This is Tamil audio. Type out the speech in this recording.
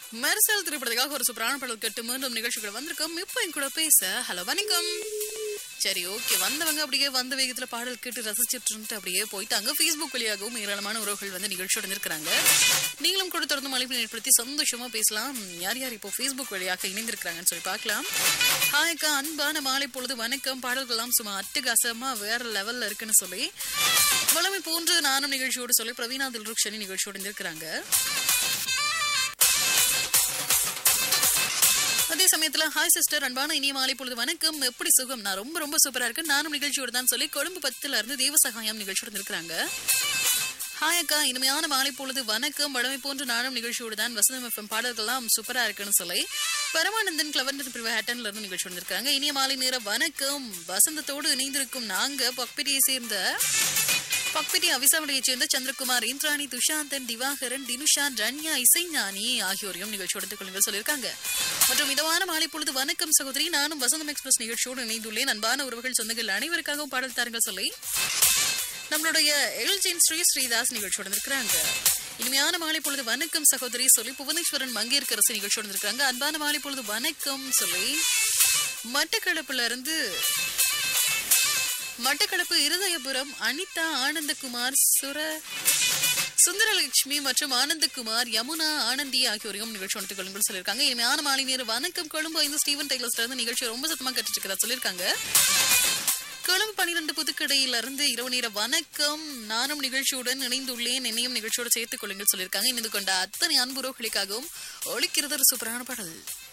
மெர்சல் திரைப்படத்துக்காக ஒரு சூப்பரான பாடல் கேட்டு மீண்டும் நிகழ்ச்சிகள் வந்திருக்கோம் இப்போ என் கூட பேச ஹலோ வணக்கம் சரி ஓகே வந்தவங்க அப்படியே வந்த வேகத்துல பாடல் கேட்டு ரசிச்சுட்டு இருந்துட்டு அப்படியே போயிட்டாங்க ஃபேஸ்புக் வழியாகவும் ஏராளமான உறவுகள் வந்து நிகழ்ச்சியோட இருக்கிறாங்க நீங்களும் கூட தொடர்ந்து மழைப்பில் ஏற்படுத்தி சந்தோஷமா பேசலாம் யார் யார் இப்போ ஃபேஸ்புக் வழியாக இணைந்திருக்கிறாங்கன்னு சொல்லி பார்க்கலாம் ஹாய் அக்கா அன்பான மாலை பொழுது வணக்கம் பாடல்கள்லாம் சும்மா அட்டகாசமா வேற லெவல்ல இருக்குன்னு சொல்லி வளமை போன்று நானும் நிகழ்ச்சியோடு சொல்லி பிரவீனா தில்ருக்ஷனி நிகழ்ச்சியோடு இருக்கிறாங்க அதே சமயத்துல ஹாய் சிஸ்டர் அன்பான இனிய மாலை பொழுது வணக்கம் எப்படி சுகம் நான் ரொம்ப ரொம்ப சூப்பரா இருக்கேன் நானும் நிகழ்ச்சியோட தான் சொல்லி கொழும்பு பத்துல இருந்து தேவசகாயம் நிகழ்ச்சியோட இருக்கிறாங்க ஹாய் அக்கா இனிமையான மாலை பொழுது வணக்கம் வடமை போன்று நானும் நிகழ்ச்சியோடு தான் வசந்தம் எஃப்எம் பாடல்கள்லாம் சூப்பரா இருக்குன்னு சொல்லி பரமானந்தன் கிளவர்ந்தன் பிரிவு ஹேட்டன்ல இருந்து நிகழ்ச்சி வந்திருக்காங்க இனிய மாலை நேர வணக்கம் வசந்தத்தோடு இணைந்திருக்கும் நாங்க பக்பிரியை சேர்ந்த பக்பிரி அவிசாவளியைச் சேர்ந்த சந்திரகுமார் இந்திராணி துஷாந்தன் திவாகரன் தினுஷா ரன்யா இசைஞானி ஆகியோரையும் நிகழ்ச்சியோடு கொள்ளுங்கள் சொல்லியிருக்காங்க மற்றும் மிதமான மாலை பொழுது வணக்கம் சகோதரி நானும் வசந்தம் எக்ஸ்பிரஸ் நிகழ்ச்சியோடு இணைந்துள்ளேன் அன்பான உறவுகள் சொந்தங்கள் அனைவருக்காகவும் பாடல் தாருங்கள் சொல்லி நம்மளுடைய எல்ஜின் ஸ்ரீ ஸ்ரீதாஸ் நிகழ்ச்சியோடு இருக்கிறாங்க இனிமையான மாலை பொழுது வணக்கம் சகோதரி சொல்லி புவனேஸ்வரன் மங்கேற்கரசு நிகழ்ச்சியோடு இருக்கிறாங்க அன்பான மாலை பொழுது வணக்கம் சொல்லி மட்டக்களப்புல இருந்து மட்டக்களப்பு இருதயபுரம் அனிதா ஆனந்தகுமார் சுர சுந்தரலட்சுமி மற்றும் ஆனந்தகுமார் யமுனா ஆனந்தி ஆகியோரையும் நிகழ்ச்சி ஒன்று கொள்ளுங்கள் சொல்லியிருக்காங்க இனிமையான மாலை நேரம் வணக்கம் கொழும்பு ஐந்து ஸ்டீவன் டெய்லர்ஸ்ல இருந்து நிகழ்ச்சி ரொம்ப சத்தமா கட்டிட்டு இருக்கிறதா சொல்லியிருக்காங்க கொழும்பு பனிரெண்டு புதுக்கடையில இருந்து இரவு நேர வணக்கம் நானும் நிகழ்ச்சியுடன் இணைந்துள்ளேன் என்னையும் நிகழ்ச்சியோடு சேர்த்துக் கொள்ளுங்கள் சொல்லியிருக்காங்க இணைந்து கொண்ட அத்தனை அன்புறவுகளுக்காகவும் ஒழிக்கிறது ஒரு சூப்பரான பாடல்